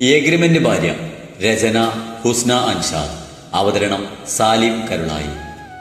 agreement ഭാര്യ രചന ഹുസ്ന അൻഷാദ് അവതരണം സാലിം കരുളായി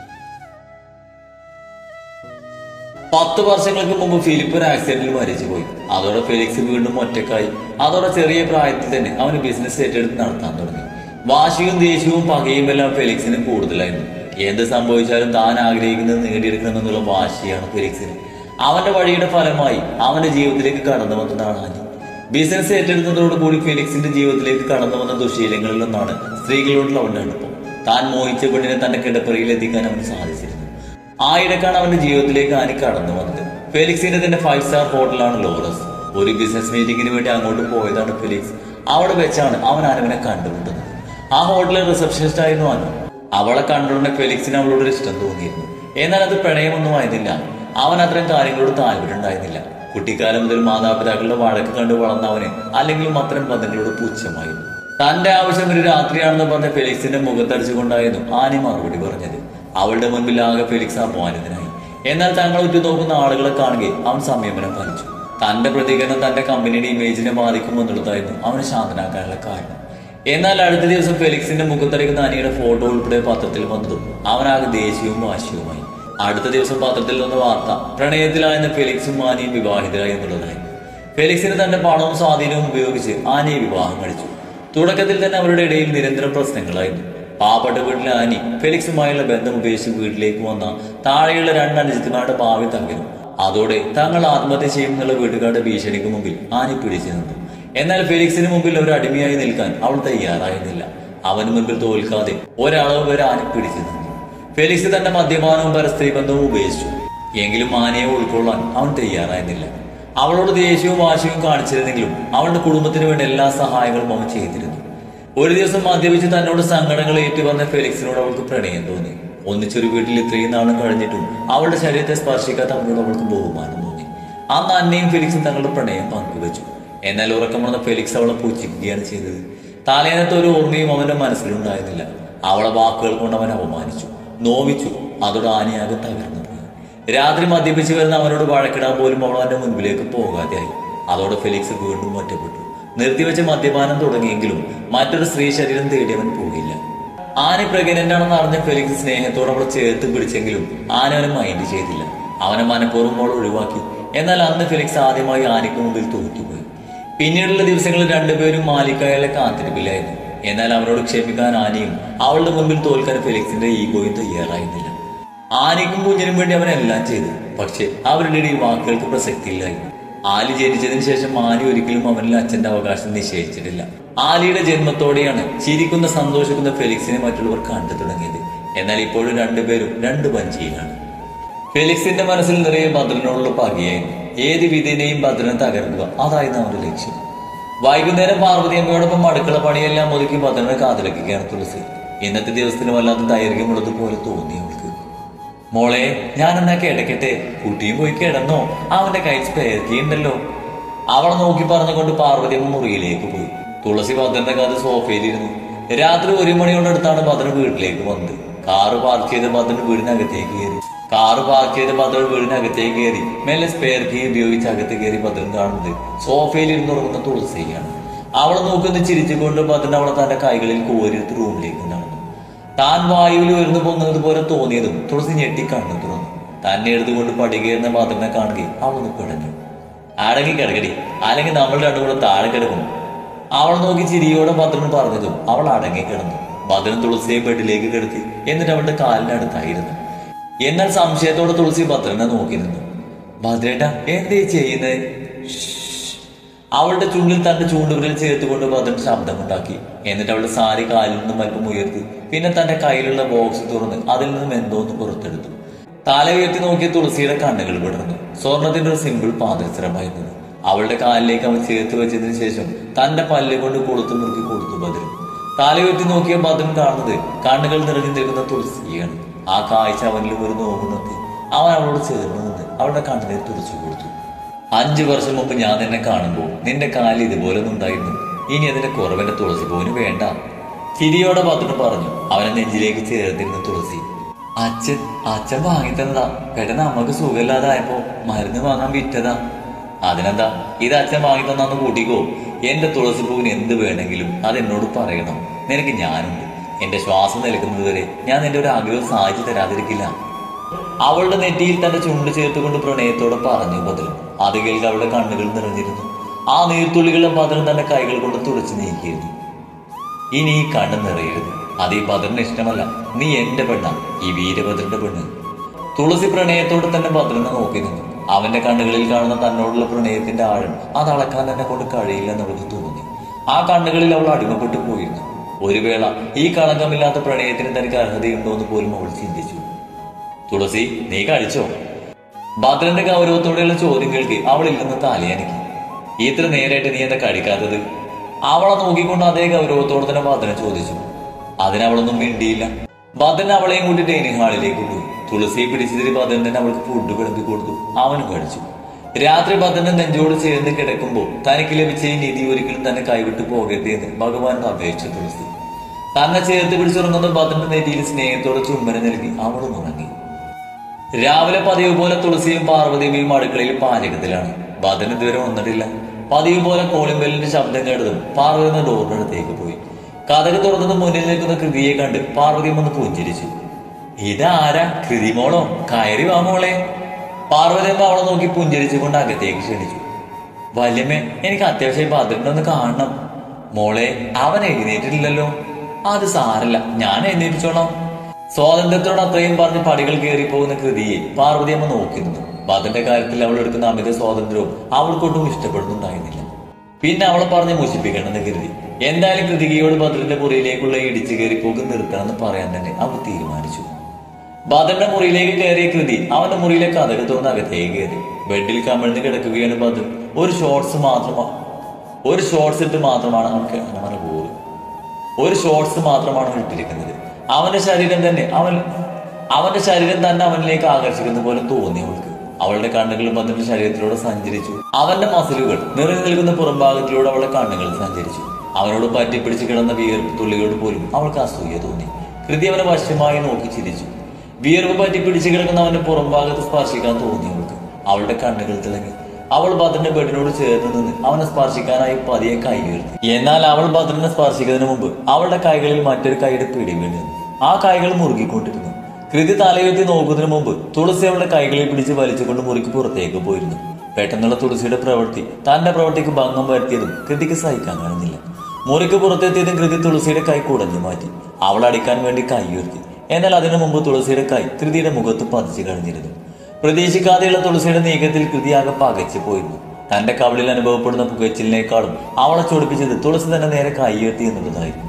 പത്ത് വർഷങ്ങൾക്ക് മുമ്പ് ഫിലിപ്പ് ഒരു ആക്സിഡന്റിൽ മരിച്ചുപോയി അതോടെ ഫെലിക്സ് വീണ്ടും ഒറ്റക്കായി അതോടെ ചെറിയ പ്രായത്തിൽ തന്നെ അവന് ബിസിനസ് ഏറ്റെടുത്ത് നടത്താൻ തുടങ്ങി വാശിയും ദേഷ്യവും പകയും എല്ലാം ഫെലിക്സിന് കൂടുതലായിരുന്നു എന്ത് സംഭവിച്ചാലും താൻ ആഗ്രഹിക്കുന്നത് നേടിയെടുക്കണമെന്നുള്ള വാശിയാണ് ഫെലിക്സിന് അവന്റെ വഴിയുടെ ഫലമായി അവന്റെ ജീവിതത്തിലേക്ക് കടന്നു വന്നതാണ് ആനി ബിസിനസ് ഏറ്റെടുത്തതോടുകൂടി ഫെലിക്സിന്റെ ജീവിതത്തിലേക്ക് കടന്നു വന്ന ദുശീലങ്ങളിൽ ഒന്നാണ് സ്ത്രീകളോടുള്ള അവന്റെ അടുപ്പം താൻ മോഹിച്ച പെണ്ണിനെ തന്റെ കിടപ്പറയിൽ എത്തിക്കാൻ അവന് സാധിച്ചിരുന്നു ആയിടക്കാണ് അവന്റെ ജീവിതത്തിലേക്ക് ആനി കടന്നു വന്നത് ഫെലിക്സിന്റെ തന്നെ ഫൈവ് സ്റ്റാർ ഹോട്ടലാണ് ലോറസ് ഒരു ബിസിനസ് മീറ്റിംഗിന് വേണ്ടി അങ്ങോട്ട് പോയതാണ് ഫെലിക്സ് അവിടെ വെച്ചാണ് അവൻ ആനവനെ കണ്ടുമുട്ടുന്നത് ആ ഹോട്ടലിലെ റിസപ്ഷനിസ്റ്റ് ആയിരുന്നു അനു അവളെ കണ്ടുകൊണ്ട് ഫെലിക്സിന് അവളോട് ഒരു ഇഷ്ടം തോന്നിയിരുന്നു എന്നാൽ അത് പ്രണയമൊന്നും ആയിരുന്നില്ല അവൻ അത്തരം കാര്യങ്ങളോട് താല്പര്യം ഉണ്ടായിരുന്നില്ല കുട്ടിക്കാലം മുതൽ മാതാപിതാക്കളുടെ വഴക്ക് കണ്ടു വളർന്ന അവന് അല്ലെങ്കിലും അത്തരം ബന്ധങ്ങളോട് പുച്ഛമായിരുന്നു തന്റെ ആവശ്യം ഒരു രാത്രിയാണെന്ന് പറഞ്ഞ ഫെലിക്സിന്റെ മുഖത്തടിച്ചുകൊണ്ടായിരുന്നു ആനി മറുപടി പറഞ്ഞത് അവളുടെ മുൻപിൽ ആകെ ഫെലിക്സ് അപമാനിതനായി എന്നാൽ തങ്ങൾ ഉറ്റുനോക്കുന്ന ആളുകളെ കാണുകയും അവൻ സംയമനം പാലിച്ചു തന്റെ പ്രതികരണം തന്റെ കമ്പനിയുടെ ഇമേജിനെ ബാധിക്കുമെന്നുള്ളതായിരുന്നു അവനെ ശാന്തനാക്കാനുള്ള കാരണം എന്നാൽ അടുത്ത ദിവസം ഫെലിക്സിന്റെ മുഖത്തടിക്കുന്ന അനിയുടെ ഫോട്ടോ ഉൾപ്പെടെ പത്രത്തിൽ വന്നതും അവനാകെ ദേഷ്യവും വാശിയുമായി അടുത്ത ദിവസം പത്രത്തിൽ വന്ന വാർത്ത പ്രണയത്തിലായിരുന്ന ഫെലിക്സും ആനിയും വിവാഹിതരായി എന്നുള്ളതായി ഫെലിക്സിന് തന്റെ പണവും സ്വാധീനവും ഉപയോഗിച്ച് ആനിയെ വിവാഹം കഴിച്ചു തുടക്കത്തിൽ തന്നെ അവരുടെ ഇടയിൽ നിരന്തരം പ്രശ്നങ്ങളായിരുന്നു പാവപ്പെട്ട വീട്ടിലെ ആനി ഫെലിക്സുമായുള്ള ബന്ധം ഉപേക്ഷിച്ച് വീട്ടിലേക്ക് വന്ന താഴെയുള്ള രണ്ട് അനുജിത്തുമാരുടെ ഭാവി തകരും അതോടെ തങ്ങൾ ആത്മഹത്യ ചെയ്യുമെന്നുള്ള വീട്ടുകാരുടെ ഭീഷണിക്ക് മുമ്പിൽ ആനി പിടിച്ചു നിന്നു എന്നാൽ ഫെലിക്സിന് മുമ്പിൽ ഒരു അടിമയായി നിൽക്കാൻ അവൾ തയ്യാറായിരുന്നില്ല അവന് മുമ്പിൽ തോൽക്കാതെ ഒരളവ് വരെ ആനി പിടിച്ചു നിന്നു ഫെലിക്സ് തന്റെ മദ്യപാനവും പരസ്ത്രീ ബന്ധവും ഉപേക്ഷിച്ചു എങ്കിലും ആനയെ ഉൾക്കൊള്ളാൻ അവൻ തയ്യാറായിരുന്നില്ല അവളോട് ദേഷ്യവും വാശിയും കാണിച്ചിരുന്നെങ്കിലും അവളുടെ കുടുംബത്തിന് വേണ്ടി എല്ലാ സഹായങ്ങളും അവൻ ചെയ്തിരുന്നു ഒരു ദിവസം മദ്യപിച്ച് തന്നോട് സങ്കടങ്ങൾ ഏറ്റുപറഞ്ഞ ഫെലിക്സിനോട് അവൾക്ക് പ്രണയം തോന്നി ഒന്നിച്ചൊരു വീട്ടിൽ ഇത്രയും നാളും കഴിഞ്ഞിട്ടും അവളുടെ ശരീരത്തെ സ്പർശിക്കാത്ത അവനോട് അവൾക്ക് ബഹുമാനം തോന്നി അന്ന് അന്നയും ഫെലിക്സും തങ്ങളുടെ പ്രണയം പങ്കുവച്ചു എന്നാൽ ഉറക്കമുള്ള ഫെലിക്സ് അവളെ പൂജിക്കുകയാണ് ചെയ്തത് തലേനത്തെ ഒരു ഓർമ്മയും അവന്റെ മനസ്സിലുണ്ടായിരുന്നില്ല അവളെ വാക്കുകൾ കൊണ്ട് അവൻ അപമാനിച്ചു നോവിച്ചു അതോടെ ആനയാകെ തകർന്നു പോയി രാത്രി മദ്യപിച്ച് വരുന്ന അവനോട് വഴക്കിടാൻ പോലും അവൾ അവന്റെ മുൻപിലേക്ക് പോകാതെയായി അതോടെ ഫെലിക്സ് വീണ്ടും ഒറ്റപ്പെട്ടു നിർത്തിവെച്ച് മദ്യപാനം തുടങ്ങിയെങ്കിലും മറ്റൊരു സ്ത്രീ ശരീരം തേടി അവൻ പോകില്ല ആന പ്രഗ്നന്റ് ആണെന്ന് അറിഞ്ഞ ഫെലിക്സ് സ്നേഹത്തോടെ അവളെ ചേർത്ത് പിടിച്ചെങ്കിലും ആന അവനെ മൈൻഡ് ചെയ്തില്ല അവനെ മനഃപൂർവ്വം അവൾ ഒഴിവാക്കി എന്നാൽ അന്ന് ഫെലിക്സ് ആദ്യമായി ആനയ്ക്ക് മുമ്പിൽ തോറ്റുപോയി പിന്നീടുള്ള ദിവസങ്ങളിൽ രണ്ടുപേരും മാലിക്കായാലെ കാത്തിരിപ്പില്ലായിരുന്നു എന്നാൽ അവനോട് ക്ഷമിക്കാൻ ആനയും അവളുടെ മുമ്പിൽ തോൽക്കാൻ ഫെലിക്സിന്റെ ഈഗോയും തയ്യാറായിരുന്നില്ല ആനയ്ക്കും കുഞ്ഞിനും വേണ്ടി അവൻ എല്ലാം ചെയ്തു പക്ഷെ അവരുടെ ഇടയിൽ വാക്കുകൾക്ക് പ്രസക്തിയില്ലായിരുന്നു ആലി ജനിച്ചതിന് ശേഷം ആലി ഒരിക്കലും അവനിൽ അച്ഛന്റെ അവകാശം നിശ്ചയിച്ചിട്ടില്ല ആലിയുടെ ജന്മത്തോടെയാണ് ചിരിക്കുന്ന സന്തോഷിക്കുന്ന ഫെലിക്സിനെ മറ്റുള്ളവർ കണ്ടു തുടങ്ങിയത് എന്നാൽ ഇപ്പോഴും രണ്ടുപേരും രണ്ട് വഞ്ചിയിലാണ് ഫെലിക്സിന്റെ മനസ്സിൽ നിറയെ ഭദ്രനോടുള്ള പകയായിരുന്നു ഏത് വിധിനെയും ഭദ്രനെ തകർക്കുക അതായിരുന്നു അവന്റെ ലക്ഷ്യം വൈകുന്നേരം പാർവതി അമ്മയോടൊപ്പം അടുക്കള പണിയെല്ലാം ഒതുക്കി ഭദ്രനെ കാതിലക്കുകയാണ് തുളസി ഇന്നത്തെ ദിവസത്തിന് വല്ലാത്ത ദൈർഘ്യമുള്ളതുപോലെ തോന്നി അവൾക്ക് മോളെ ഞാൻ എന്നാ കിടക്കട്ടെ കുട്ടിയും പോയി കിടന്നോ അവന്റെ കൈ സ്പേർക്കിയുണ്ടല്ലോ അവളെ നോക്കി പറഞ്ഞുകൊണ്ട് പാർവതി അമ്മ മുറിയിലേക്ക് പോയി തുളസി ഭദ്രന്റെ കാത് സോഫയിലിരുന്നു രാത്രി ഒരു മണിയോടടുത്താണ് ഭദ്രൻ വീട്ടിലേക്ക് വന്നത് കാറ് പാർക്ക് ചെയ്ത് ഭദ്രൻ വീടിനകത്തേക്ക് കയറി കാറ് പാർക്ക് ചെയ്ത് ഭദ്രൻ വീടിനകത്തേക്ക് കയറി മെല്ലെ സ്പെയർ കീ ഉപയോഗിച്ച് അകത്ത് കയറി ഭദ്രൻ കാണുന്നത് സോഫയിൽ ഇരുന്ന് ഉറങ്ങുന്ന തുളസിയാണ് അവളെ നോക്കുന്ന ചിരിച്ചുകൊണ്ട് ഭദ്രൻ അവളെ തന്റെ കൈകളിൽ കോരിയെടുത്ത് റൂമിലേക്ക് നടന്നു താൻ വായുവിൽ ഉയർന്നു പോകുന്നത് പോലെ തോന്നിയതും തുളസി ഞെട്ടി കണ്ണു തുറന്നു തന്നെ എടുത്തുകൊണ്ട് പടികയറുന്ന ഭദ്രനെ കാണുകയും അവളൊന്ന് പിടഞ്ഞു അടങ്ങി കിടക്കടി അല്ലെങ്കിൽ നമ്മൾ രണ്ടും കൂടെ താഴെ കിടക്കും അവൾ നോക്കി ചിരിയോടെ ഭദ്രൻ പറഞ്ഞതും അവൾ അടങ്ങി കിടന്നു ഭദ്രൻ തുളസിയെ ബെഡിലേക്ക് കിടത്തി എന്നിട്ട് അവളുടെ കാലിനടുത്തായിരുന്നു എന്നാൽ സംശയത്തോടെ തുളസി ഭദ്രനെ നോക്കി നിന്നു ഭദ്രേട്ട എന്തേ ചെയ്യുന്നത് അവളുടെ ചുണ്ടിൽ തന്റെ ചൂണ്ടുവിരൽ ചേർത്തുകൊണ്ട് ഭദ്രൻ ശബ്ദമുണ്ടാക്കി എന്നിട്ട് അവളുടെ സാരി കാലിൽ നിന്നും അല്പം ഉയർത്തി പിന്നെ തന്റെ കയ്യിലുള്ള ബോക്സ് തുറന്ന് അതിൽ നിന്നും എന്തോന്ന് പുറത്തെടുത്തു തല ഉയർത്തി നോക്കിയ തുളസിയുടെ കണ്ണുകൾ വിടർന്നു സ്വർണത്തിന്റെ ഒരു സിമ്പിൾ പാദസരമായിരുന്നത് അവളുടെ കാലിലേക്ക് അവൻ ചേർത്ത് വെച്ചതിന് ശേഷം തന്റെ പല്ല് കൊണ്ട് കൊളുത്തു മുറുക്കി കൊടുത്തു ഭദ്രൻ തല ഉയർത്തി നോക്കിയ ഭദ്രൻ കാണുന്നത് കണ്ണുകൾ നിറഞ്ഞു നിൽക്കുന്ന തുളസിയാണ് ആ കാഴ്ച അവനിൽ ഒരു നോവുന്നത് അവൻ അവളോട് ചേർന്ന് നിന്ന് അവളുടെ കണ്ണിനെ തുറച്ചു കൊടുത്തു അഞ്ചു വർഷം മുമ്പ് ഞാൻ നിന്നെ കാണുമ്പോൾ നിന്റെ കാലിൽ ഇതുപോലെ ഒന്നും ഉണ്ടായിരുന്നു ഇനി അതിന്റെ കുറവെന്റെ തുളസി പോലും വേണ്ട ചിരിയോടെ ഭദ്രൻ പറഞ്ഞു അവനെ നെഞ്ചിലേക്ക് ചേർന്നിരുന്ന തുളസി അച്ഛൻ അച്ഛൻ വാങ്ങി തന്നതാ പെട്ടെന്ന് അമ്മക്ക് സുഖമില്ലാതായപ്പോ മരുന്ന് വാങ്ങാൻ വിറ്റതാ അതിനെന്താ ഇത് അച്ഛൻ വാങ്ങി തന്നു കൂട്ടിക്കോ എന്റെ തുളസി പൂവിന് എന്ത് വേണമെങ്കിലും അത് എന്നോട് പറയണം നിനക്ക് ഞാനുണ്ട് എന്റെ ശ്വാസം നിൽക്കുന്നത് വരെ ഞാൻ നിന്റെ ഒരു ആഗ്രഹം സാധിച്ചു തരാതിരിക്കില്ല അവളുടെ നെറ്റിയിൽ തന്റെ ചുണ്ട് ചേർത്തുകൊണ്ട് പ്രണയത്തോടെ പറഞ്ഞു ബദലും അത് കേൾക്കെ അവളുടെ കണ്ണുകൾ നിറഞ്ഞിരുന്നു ആ നീർത്തുള്ളികളുടെ ബദലും തന്റെ കൈകൾ കൊണ്ട് തുടച്ചു നീക്കിയിരുന്നു ഇനി ഈ കണ്ണ് നിറയരുത് അത് ഈ ഭദ്രന് ഇഷ്ടമല്ല നീ എന്റെ പെണ്ണ ഈ വീരഭദ്രന്റെ പെണ്ണ് തുളസി പ്രണയത്തോടെ തന്നെ ഭദ്രനെ നോക്കി നിന്നു അവന്റെ കണ്ണുകളിൽ കാണുന്ന തന്നോടുള്ള പ്രണയത്തിന്റെ ആഴം അത് അളക്കാൻ തന്നെ കൊണ്ട് കഴിയില്ലെന്ന് അവൾക്ക് തോന്നി ആ കണ്ണുകളിൽ അവൾ അടിമപ്പെട്ടു പോയിരുന്നു ഒരു വേള ഈ കളങ്കമില്ലാത്ത പ്രണയത്തിന് തനിക്ക് അർഹതയുണ്ടോ എന്ന് പോലും അവൾ ചിന്തിച്ചു തുളസി നീ കഴിച്ചോ ഭദ്രന്റെ ഗൗരവത്തോടെയുള്ള ചോദ്യം കേൾക്കി അവളിൽ നിന്ന് താലിയാനിക്ക് ഇത്ര നേരായിട്ട് നീ എന്താ കഴിക്കാത്തത് അവളെ നോക്കിക്കൊണ്ട് അതേ ഗൗരവത്തോടെ തന്നെ ഭദ്രൻ ചോദിച്ചു അതിനവളൊന്നും മിണ്ടിയില്ല ഭദ്രൻ അവളെയും കൂട്ടി ഡൈനിങ് ഹാളിലേക്ക് പോയി തുളസിയെ പിടിച്ചതിൽ ഭദ്രൻ തന്നെ അവൾക്ക് ഫുഡ് വിളമ്പി കൊടുത്തു അവനും കഴിച്ചു രാത്രി ഭദ്രന്റെ നെഞ്ചോട് ചേർന്ന് കിടക്കുമ്പോൾ തനിക്ക് ലഭിച്ച ഈ നിധി ഒരിക്കലും തന്നെ കൈവിട്ട് പോകരുത് എന്ന് ഭഗവാൻ അപേക്ഷിച്ചു തുളസി തന്നെ ചേർത്ത് പിടിച്ചുറങ്ങുന്ന ഭദ്രന്റെ നെറ്റിയിൽ സ്നേഹത്തോടെ ചുംബനം നൽകി അവളും ഉറങ്ങി രാവിലെ പതിവ് പോലെ തുളസിയും പാർവതിയും അടുക്കളയിൽ പാചകത്തിലാണ് ഭദ്രൻ ഇതുവരെ വന്നിട്ടില്ല പതിവ് പോലെ കോളിംബെല്ലിന്റെ ശബ്ദം കേട്ടതും പാർവതി ഒന്ന് ഡോറിന്റെ അടുത്തേക്ക് പോയി കഥക് തുറന്നത് മുന്നിൽ നിൽക്കുന്ന കൃതിയെ കണ്ട് പാർവതി ഒന്ന് പുഞ്ചിരിച്ചു ഇതാരാ കൃതിമോളോ കയറി വാ മോളെ പാർവതി അമ്മ അവളെ നോക്കി പുഞ്ചിരിച്ചുകൊണ്ട് അകത്തേക്ക് ക്ഷണിച്ചു വല്യമ്മേ എനിക്ക് അത്യാവശ്യം ഭദ്രന്റെ ഒന്ന് കാണണം മോളെ അവൻ എഴുന്നേറ്റിട്ടില്ലല്ലോ അത് സാരല്ല ഞാൻ എഴുന്നേറ്റിച്ചോളാം സ്വാതന്ത്ര്യത്തോട് അത്രയും പറഞ്ഞ് പടികൾ കയറി പോകുന്ന കൃതിയെ പാർവതി അമ്മ നോക്കി നിന്നു ഭദ്രന്റെ കാര്യത്തിൽ അവൾ എടുക്കുന്ന അമിത സ്വാതന്ത്ര്യവും അവൾക്കൊട്ടും ഇഷ്ടപ്പെടുന്നുണ്ടായിരുന്നില്ല പിന്നെ അവളെ പറഞ്ഞ് മുഷിപ്പിക്കണമെന്ന് കരുതി എന്തായാലും കൃതികയോട് ഭദ്രന്റെ മുറിയിലേക്കുള്ള ഇടിച്ചു കയറി പോക്ക് നിർത്തണമെന്ന് പറയാൻ തന്നെ അവൾ തീരുമാനിച്ചു ഭദ്രന്റെ മുറിയിലേക്ക് കയറിയ കൃതി അവന്റെ മുറിയിലെ കഥകൾ തുറന്ന് അകത്തേക്ക് കയറി ബെഡിൽ കമിഴ്ന്ന് കിടക്കുകയാണ് ഭദ്രൻ ഒരു ഷോർട്സ് മാത്രമാണ് ഒരു ഷോർട്സ് ഇട്ട് മാത്രമാണ് അവൾക്ക് അങ്ങനെ പോകുന്നത് ഒരു ഷോർട്സ് മാത്രമാണ് അവൻ ഇട്ടിരിക്കുന്നത് അവന്റെ ശരീരം തന്നെ അവൻ അവന്റെ ശരീരം തന്നെ അവനിലേക്ക് ആകർഷിക്കുന്ന പോലെ തോന്നി അവൾക്ക് അവളുടെ കണ്ണുകൾ ഭദ്രന്റെ ശരീരത്തിലൂടെ സഞ്ചരിച്ചു അവന്റെ മസിലുകൾ നിറഞ്ഞു നിൽക്കുന്ന പുറംഭാഗത്തിലൂടെ അവളുടെ കണ്ണുകൾ സഞ്ചരിച്ചു അവനോട് പറ്റിപ്പിടിച്ച് കിടന്ന വിയർപ്പ് തുള്ളികളോട് പോലും അവൾക്ക് അസൂയ തോന്നി കൃതി അവനെ വശ്യമായി നോക്കി ചിരിച്ചു വിയർപ്പ് പറ്റി പിടിച്ചു കിടക്കുന്ന അവന്റെ പുറംഭാഗത്ത് സ്പർശിക്കാൻ തോന്നി അവൾക്ക് അവളുടെ കണ്ണുകൾ തിളങ്ങി അവൾ ഭദ്രന്റെ ബെഡിനോട് ചേർന്ന് നിന്ന് അവനെ സ്പർശിക്കാനായി പതിയെ കൈ ഉയർത്തി എന്നാൽ അവൾ ഭദ്രനെ സ്പർശിക്കുന്നതിന് മുമ്പ് അവളുടെ കൈകളിൽ മറ്റൊരു കൈയുടെ പിടി വീണിരുന്നു ആ കൈകൾ മുറുകിക്കൊണ്ടിരുന്നു കൃതി തലയുയർത്തി നോക്കുന്നതിന് മുമ്പ് തുളസി അവളുടെ കൈകളിൽ പിടിച്ച് വലിച്ചുകൊണ്ട് മുറിക്ക് പുറത്തേക്ക് പോയിരുന്നു പെട്ടെന്നുള്ള തുളസിയുടെ പ്രവൃത്തി തന്റെ പ്രവൃത്തിക്ക് ഭംഗം വരുത്തിയതും കൃതിക്ക് സഹിക്കാൻ കഴിയുന്നില്ല മുറിക്ക് പുറത്തെത്തിയതും കൃതി തുളസിയുടെ കൈ കുടഞ്ഞു മാറ്റി അവൾ അടിക്കാൻ വേണ്ടി കൈ ഉയർത്തി എന്നാൽ അതിനു മുമ്പ് തുളസിയുടെ കൈ കൃതിയുടെ മുഖത്ത് പതിച്ചു കഴിഞ്ഞിരുന്നു പ്രതീക്ഷിക്കാതെയുള്ള തുളസിയുടെ നീക്കത്തിൽ കൃതിയാകെ പകച്ചു പോയിരുന്നു തന്റെ കവളിൽ അനുഭവപ്പെടുന്ന പുകച്ചിലിനേക്കാളും അവളെ ചൊടിപ്പിച്ചത് തുളസി തന്നെ നേരെ കൈ ഉയർത്തി എന്നുള്ളതായിരുന്നു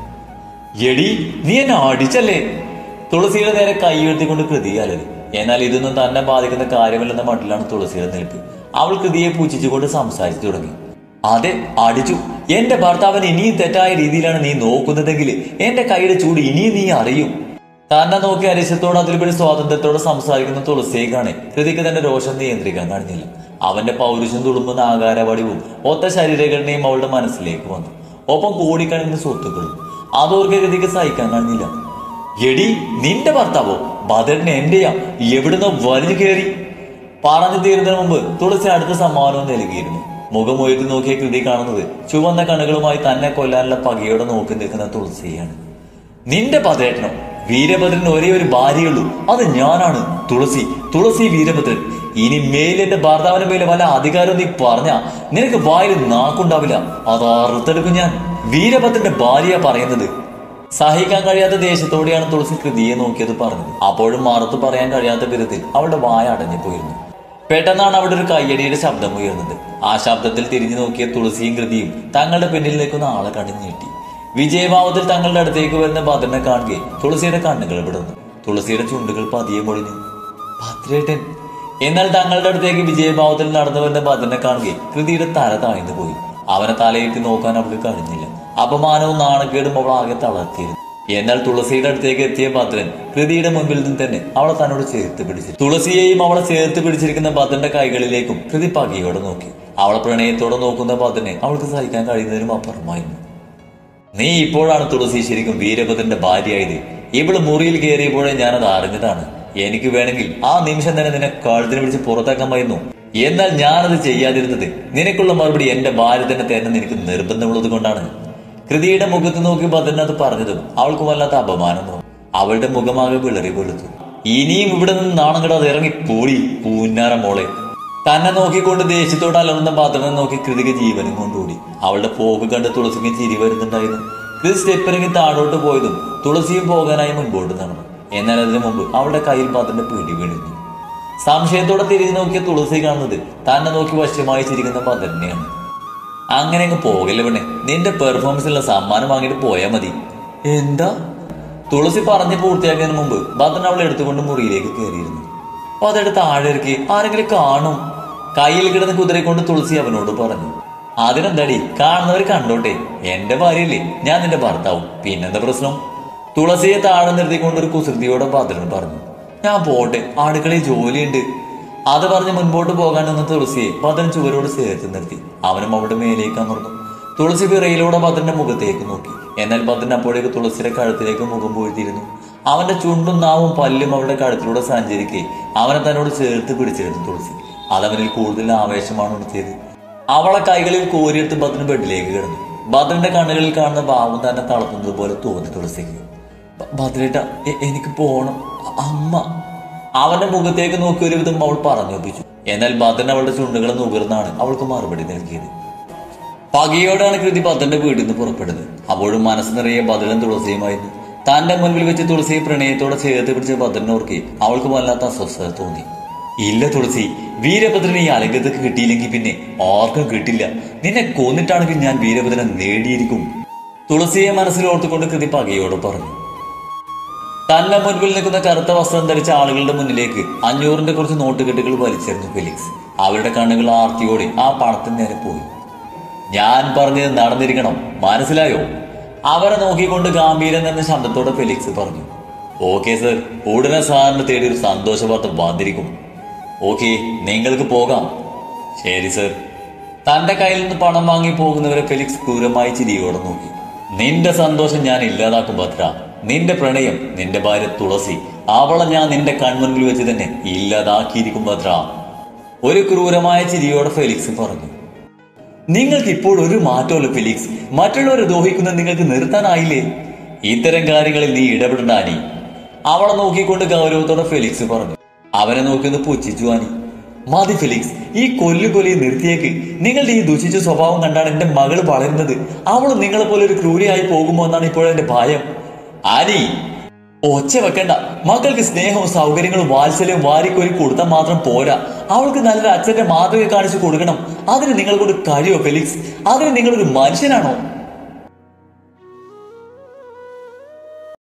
എടി നീ എന്നെ അടിച്ചല്ലേ തുളസിയുടെ നേരെ കൈ ഉയർത്തിക്കൊണ്ട് കൃതി അലറി എന്നാൽ ഇതൊന്നും തന്നെ ബാധിക്കുന്ന കാര്യമല്ലെന്ന മട്ടിലാണ് തുളസിയുടെ നിൽപ്പ് അവൾ കൃതിയെ പൂച്ഛിച്ചുകൊണ്ട് സംസാരിച്ചു തുടങ്ങി അതെ അടിച്ചു എന്റെ ഭർത്താവിന് ഇനിയും തെറ്റായ രീതിയിലാണ് നീ നോക്കുന്നതെങ്കിൽ എന്റെ കൈയുടെ ചൂട് ഇനിയും നീ അറിയും തന്നെ നോക്കി അരിശത്തോട് അതിലുപരി സ്വാതന്ത്ര്യത്തോടെ സംസാരിക്കുന്ന തുളസിയെ കാണെ കൃതിക്ക് തന്റെ രോഷം നിയന്ത്രിക്കാൻ കഴിഞ്ഞില്ല അവന്റെ പൗരുഷം തുളുമ്പുന്ന ആകാരവടിവും ഒത്ത ശരീരഘടനയും അവളുടെ മനസ്സിലേക്ക് വന്നു ഒപ്പം കൂടിക്കണിഞ്ഞ സ്വത്തുക്കളും അതോർക്ക് കൃതിക്ക് സഹിക്കാൻ കഴിഞ്ഞില്ല എടി നിന്റെ ഭർത്താവോ ഭദ്രൻ എന്റെയാ എവിടുന്ന് വലിഞ്ഞു കയറി പറഞ്ഞു തീരുന്നതിന് മുമ്പ് തുളസി അടുത്ത സമ്മാനവും നൽകിയിരുന്നു മുഖം ഉയർത്തി നോക്കിയ കൃതി കാണുന്നത് ചുവന്ന കണ്ണുകളുമായി തന്നെ കൊല്ലാനുള്ള പകയോടെ നോക്കി നിൽക്കുന്ന തുളസിയാണ് നിന്റെ പതേട്ടനോ വീരഭദ്രൻ ഒരേ ഒരു ഭാര്യയുള്ളൂ അത് ഞാനാണ് തുളസി തുളസി വീരഭദ്രൻ ഇനി മേലെന്റെ ഭർത്താവിന്റെ മേലെ വല്ല അധികാരം നീ പറഞ്ഞ നിനക്ക് വായിൽ നാക്കുണ്ടാവില്ല അത് അറുത്തെടുക്കും ഞാൻ വീരഭദ്രന്റെ ഭാര്യ പറയുന്നത് സഹിക്കാൻ കഴിയാത്ത ദേഷ്യത്തോടെയാണ് തുളസി കൃതിയെ നോക്കിയത് പറഞ്ഞത് അപ്പോഴും മറുത്തു പറയാൻ കഴിയാത്ത വിധത്തിൽ അവളുടെ വായ അടഞ്ഞു പോയിരുന്നു പെട്ടെന്നാണ് അവിടെ ഒരു കയ്യടിയുടെ ശബ്ദം ഉയർന്നത് ആ ശബ്ദത്തിൽ തിരിഞ്ഞു നോക്കിയ തുളസിയും കൃതിയും തങ്ങളുടെ പിന്നിൽ നിൽക്കുന്ന ആളെ കണ്ടു ഞെട്ടി വിജയഭാവത്തിൽ തങ്ങളുടെ അടുത്തേക്ക് വരുന്ന ഭദ്രനെ കാണുകയും തുളസിയുടെ കണ്ണുകൾ വിടുന്നു തുളസിയുടെ ചുണ്ടുകൾ പതിയെ പൊളിഞ്ഞു ഭദ്രേട്ടൻ എന്നാൽ തങ്ങളുടെ അടുത്തേക്ക് വിജയഭാവത്തിൽ നടന്നു വരുന്ന ഭദ്രനെ കാണുകയും കൃതിയുടെ തല താഴ്ന്നു പോയി അവനെ തലയിട്ട് നോക്കാൻ അവൾക്ക് കഴിഞ്ഞില്ല അപമാനവും നാണക്കേടും അവൾ ആകെ തളർത്തിയിരുന്നു എന്നാൽ തുളസിയുടെ അടുത്തേക്ക് എത്തിയ ഭദ്രൻ കൃതിയുടെ മുൻപിൽ നിന്ന് തന്നെ അവളെ തന്നോട് ചേർത്ത് പിടിച്ചു തുളസിയെയും അവളെ ചേർത്ത് പിടിച്ചിരിക്കുന്ന ഭദ്രന്റെ കൈകളിലേക്കും കൃതി പകയോടെ നോക്കി അവളെ പ്രണയത്തോടെ നോക്കുന്ന ഭദ്രനെ അവൾക്ക് സഹിക്കാൻ കഴിയുന്നതിനും അപ്പുറമായിരുന്നു നീ ഇപ്പോഴാണ് തുളസി ശരിക്കും വീരഭദ്രന്റെ ഭാര്യയായത് ഇവള് മുറിയിൽ കയറിയപ്പോഴേ ഞാനത് അറിഞ്ഞതാണ് എനിക്ക് വേണമെങ്കിൽ ആ നിമിഷം തന്നെ നിന്നെ കഴുത്തിന് പിടിച്ച് പുറത്താക്കാമായിരുന്നു എന്നാൽ ഞാനത് ചെയ്യാതിരുന്നത് നിനക്കുള്ള മറുപടി എന്റെ ഭാര്യ തന്നെ തരണം നിനക്ക് നിർബന്ധമുള്ളത് കൊണ്ടാണ് കൃതിയുടെ മുഖത്ത് നോക്കി ഭദ്രൻ അത് പറഞ്ഞതും അവൾക്ക് വല്ലാത്ത അപമാനം തോന്നി അവളുടെ മുഖമാകെ വിളറി വെളുത്തു ഇനിയും ഇവിടെ നിന്ന് നാണം കിടാതെ ഇറങ്ങി പോടി പൂന്നാര മോളെ തന്നെ നോക്കിക്കൊണ്ട് ദേഷ്യത്തോട് അലർന്ന ഭദ്രനെ നോക്കി കൃതിക ജീവനും കൊണ്ടുകൂടി അവളുടെ പോക്ക് കണ്ട് തുളസിക്ക് ചിരി വരുന്നുണ്ടായിരുന്നു കൃതി സ്റ്റെപ്പിറങ്ങി താഴോട്ട് പോയതും തുളസിയും പോകാനായി മുൻപോട്ട് നടന്നു എന്നാൽ അതിനു മുമ്പ് അവളുടെ കയ്യിൽ ഭദ്രന്റെ പിടി വീണിരുന്നു സംശയത്തോടെ തിരിഞ്ഞു നോക്കിയ തുളസി കാണുന്നത് തന്നെ നോക്കി വശ്യമായി ചിരിക്കുന്ന ഭദ്രനെയാണ് അങ്ങനെ അങ്ങ് പോകല്ലേ പെണ്ണെ നിന്റെ പെർഫോമൻസിലുള്ള സമ്മാനം വാങ്ങിയിട്ട് പോയാൽ മതി എന്താ തുളസി പറഞ്ഞ് പൂർത്തിയാക്കുന്നതിന് മുമ്പ് ഭദ്രൻ അവളെ എടുത്തുകൊണ്ട് മുറിയിലേക്ക് കയറിയിരുന്നു അപ്പൊ അതെടുത്ത് താഴെ ഇറക്കി ആരെങ്കിലും കാണും കയ്യിൽ കിടന്ന് കുതിരയെ കൊണ്ട് തുളസി അവനോട് പറഞ്ഞു അതിനെന്താടി കാണുന്നവർ കണ്ടോട്ടെ എന്റെ ഭാര്യയല്ലേ ഞാൻ നിന്റെ ഭർത്താവും പിന്നെന്താ പ്രശ്നം തുളസിയെ താഴെ നിർത്തിക്കൊണ്ട് ഒരു കുസൃതിയോടെ ഭദ്രൻ പറഞ്ഞു ഞാൻ പോട്ടെ അടുക്കളയിൽ ജോലിയുണ്ട് അത് പറഞ്ഞ് മുൻപോട്ട് പോകാൻ നിന്ന തുളസിയെ ഭദ്രൻ ചുവരോട് ചേർത്ത് നിർത്തി അവനും അവിടെ മേലേക്ക് അമർന്നു തുളസി വിറയിലൂടെ ഭദ്രന്റെ മുഖത്തേക്ക് നോക്കി എന്നാൽ ഭദ്രൻ അപ്പോഴേക്ക് തുളസിയുടെ കഴുത്തിലേക്ക് മുഖം പൊഴുത്തിയിരുന്നു അവന്റെ ചുണ്ടും നാവും പല്ലും അവളുടെ കഴുത്തിലൂടെ സഞ്ചരിക്കെ അവനെ തന്നോട് ചേർത്ത് പിടിച്ചിരുന്നു തുളസി അതവനിൽ കൂടുതൽ ആവേശമാണ് ഉണർത്തിയത് അവളെ കൈകളിൽ കോരിയെടുത്ത് ഭദ്രൻ ബെഡിലേക്ക് കിടന്നു ഭദ്രന്റെ കണ്ണുകളിൽ കാണുന്ന ഭാവം തന്നെ തളർത്തുന്നത് പോലെ തോന്നി തുളസിക്ക് "ഭ- ഭദ്രേട്ട എ- എനിക്ക് പോണം അ- അമ്മ അവന്റെ മുഖത്തേക്ക് നോക്കി ഒരു വിധം അവൾ പറഞ്ഞൊപ്പിച്ചു എന്നാൽ ഭദ്രൻ അവളുടെ ചുണ്ടുകളെ നുകർന്നാണ് അവൾക്ക് മറുപടി നൽകിയത് പകയോടാണ് കൃതി ഭദ്രന്റെ വീട്ടിൽ നിന്ന് പുറപ്പെടുന്നത് അപ്പോഴും മനസ്സ് നിറയെ ഭദ്രൻ തുളസിയുമായിരുന്നു തന്റെ മുൻപിൽ വെച്ച് തുളസിയെ പ്രണയത്തോടെ ചേർത്ത് പിടിച്ച ഭദ്രനോർക്കെ അവൾക്ക് വല്ലാത്ത അസ്വസ്ഥത തോന്നി ഇല്ല തുളസി വീരഭദ്രനെ ഈ അലങ്കത്തേക്ക് കിട്ടിയില്ലെങ്കിൽ പിന്നെ ആർക്കും കിട്ടില്ല നിന്നെ കൊന്നിട്ടാണെങ്കിൽ ഞാൻ വീരഭദ്രനെ നേടിയിരിക്കും തുളസിയെ മനസ്സിൽ ഓർത്തുകൊണ്ട് കൃതി പകയോട് പറഞ്ഞു തന്നെ മുൻപിൽ നിൽക്കുന്ന കറുത്ത വസ്ത്രം ധരിച്ച ആളുകളുടെ മുന്നിലേക്ക് അഞ്ഞൂറിന്റെ കുറച്ച് നോട്ടുകെട്ടുകൾ വലിച്ചെറിഞ്ഞു ഫെലിക്സ് അവരുടെ കണ്ണുകൾ ആർത്തിയോടെ ആ പണത്തിന് നേരെ പോയി ഞാൻ പറഞ്ഞത് നടന്നിരിക്കണം മനസ്സിലായോ അവരെ നോക്കിക്കൊണ്ട് ഗാംഭീരൻ എന്ന ശബ്ദത്തോടെ ഫെലിക്സ് പറഞ്ഞു ഓക്കെ സർ ഉടനെ സാറിന് തേടി ഒരു സന്തോഷ വാർത്ത വന്നിരിക്കും ഓക്കെ നിങ്ങൾക്ക് പോകാം ശരി സർ തന്റെ കയ്യിൽ നിന്ന് പണം വാങ്ങി പോകുന്നവരെ ഫെലിക്സ് ക്രൂരമായി ചിരിയോടെ നോക്കി നിന്റെ സന്തോഷം ഞാൻ ഇല്ലാതാക്കും ഭദ്ര നിന്റെ പ്രണയം നിന്റെ ഭാര്യ തുളസി അവളെ ഞാൻ നിന്റെ കൺമുൻപിൽ വെച്ച് തന്നെ ഇല്ലാതാക്കിയിരിക്കും ഭദ്ര ഒരു ക്രൂരമായ ചിരിയോടെ ഫെലിക്സ് പറഞ്ഞു നിങ്ങൾക്ക് ഇപ്പോൾ ഒരു മാറ്റമല്ല ഫിലിക്സ് മറ്റുള്ളവരെ ദോഹിക്കുന്നത് നിങ്ങൾക്ക് നിർത്താനായില്ലേ ഇത്തരം കാര്യങ്ങളിൽ നീ ഇടപെടണ്ട ആനി അവളെ നോക്കിക്കൊണ്ട് ഗൗരവത്തോടെ ഫെലിക്സ് പറഞ്ഞു അവനെ നോക്കി ഒന്ന് പുച്ഛിച്ചു ആനി മതി ഫെലിക്സ് ഈ കൊല്ലു കൊലയെ നിർത്തിയേക്ക് നിങ്ങളുടെ ഈ ദുഷിച്ച സ്വഭാവം കണ്ടാണ് എന്റെ മകള് വളരുന്നത് അവൾ നിങ്ങളെ പോലെ ഒരു ക്രൂരിയായി പോകുമോ എന്നാണ് ഇപ്പോൾ എന്റെ ഭയം ആനി ഒച്ച വെക്കണ്ട മക്കൾക്ക് സ്നേഹവും സൗകര്യങ്ങളും വാത്സല്യവും വാരിക്കോരി കൊടുത്താൽ മാത്രം പോരാ അവൾക്ക് നല്ലൊരു അച്ഛന്റെ മാതൃക കാണിച്ചു കൊടുക്കണം അതിന് നിങ്ങൾ കൊണ്ട് കഴിയോ ഫെലിക്സ് അതിന് നിങ്ങളൊരു മനുഷ്യനാണോ